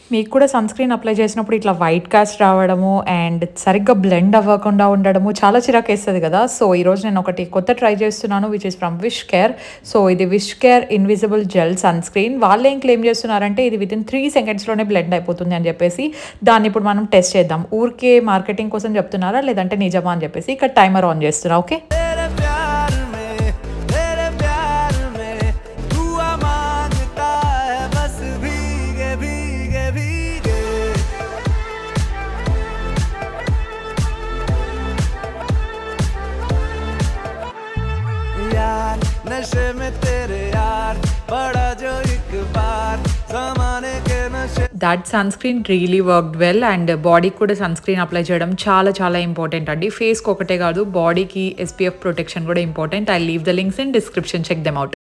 మీకు కూడా sun screen apply చేసినప్పుడు ఇట్లా వైట్ కాస్ట్ రావడము అండ్ సరిగ్గా బ్లెండ్ అవ్వకుండా ఉండడము చాలా చిరాకు వేస్తుంది కదా సో ఈరోజు నేను ఒకటి కొత్త ట్రై చేస్తున్నాను which is from Wishcare so ఇది Wishcare invisible gel sunscreen వాళ్ళు ఏం క్లెయిమ్ చేస్తున్నారంటే ఇది విత్ ఇన్ త్రీ సెకండ్స్లోనే బ్లెండ్ అయిపోతుంది అని చెప్పేసి దాన్ని ఇప్పుడు మనం టెస్ట్ చేద్దాం ఊరికే మార్కెటింగ్ కోసం చెప్తున్నారా లేదంటే నిజమా అని చెప్పేసి ఇక్కడ టైమర్ ఆన్ చేస్తున్నా ఓకే तेरे प्यार में तेरे प्यार में दुआ मांगता है बस भीगे भीगे भीगे यार नशे में तेरे यार बड़ा जो एक बार जमाने के नशे that sunscreen really worked well and బాడీకి కూడా సన్ స్క్రీన్ అప్లై చేయడం చాలా చాలా ఇంపార్టెంట్ అండి ఫేస్కి ఒకటే కాదు బాడీకి ఎస్పీఎఫ్ ప్రొటెక్షన్ కూడా important I leave the links in description check them out